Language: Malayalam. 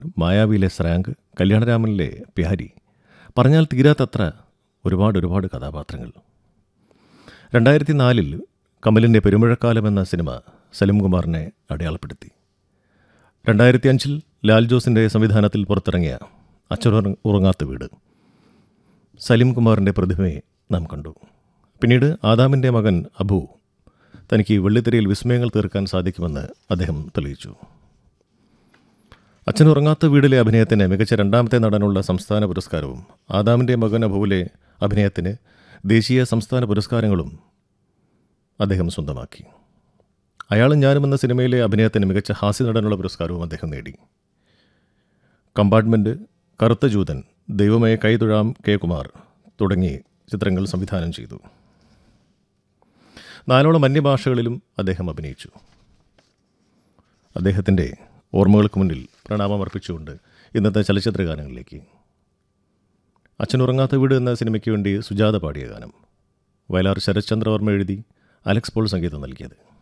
മായാവിയിലെ സ്രാങ്ക് കല്യാണരാമനിലെ പ്യാരി പറഞ്ഞാൽ തീരാത്തത്ര ഒരുപാട് ഒരുപാട് കഥാപാത്രങ്ങൾ രണ്ടായിരത്തി നാലിൽ കമലിൻ്റെ പെരുമഴക്കാലം എന്ന സിനിമ സലിം കുമാറിനെ അടയാളപ്പെടുത്തി രണ്ടായിരത്തി അഞ്ചിൽ ലാൽ ജോസിൻ്റെ സംവിധാനത്തിൽ പുറത്തിറങ്ങിയ അച്ഛൻ ഉറങ്ങാത്ത വീട് സലിം കുമാറിൻ്റെ പ്രതിഭയെ നാം കണ്ടു പിന്നീട് ആദാമിൻ്റെ മകൻ അബു തനിക്ക് വെള്ളിത്തിരയിൽ വിസ്മയങ്ങൾ തീർക്കാൻ സാധിക്കുമെന്ന് അദ്ദേഹം തെളിയിച്ചു അച്ഛൻ ഉറങ്ങാത്ത വീടിലെ അഭിനയത്തിന് മികച്ച രണ്ടാമത്തെ നടനുള്ള സംസ്ഥാന പുരസ്കാരവും ആദാമിൻ്റെ മകൻ അബുവിലെ അഭിനയത്തിന് ദേശീയ സംസ്ഥാന പുരസ്കാരങ്ങളും അദ്ദേഹം സ്വന്തമാക്കി അയാളും ഞാനും എന്ന സിനിമയിലെ അഭിനയത്തിന് മികച്ച ഹാസ്യ നടനുള്ള പുരസ്കാരവും അദ്ദേഹം നേടി കമ്പാർട്ട്മെൻറ്റ് കറുത്ത ജൂതൻ ദൈവമേ കൈതൊഴാം കെ കുമാർ തുടങ്ങി ചിത്രങ്ങൾ സംവിധാനം ചെയ്തു നാലോളം അന്യഭാഷകളിലും അദ്ദേഹം അഭിനയിച്ചു അദ്ദേഹത്തിൻ്റെ ഓർമ്മകൾക്ക് മുന്നിൽ പ്രണാമം അർപ്പിച്ചുകൊണ്ട് ഇന്നത്തെ ചലച്ചിത്ര ഗാനങ്ങളിലേക്ക് അച്ഛനുറങ്ങാത്ത വീട് എന്ന സിനിമയ്ക്ക് വേണ്ടി സുജാത പാടിയ ഗാനം വയലാർ ശരത്ചന്ദ്രവർമ്മ എഴുതി അലക്സ് പോൾ സംഗീതം നൽകിയത്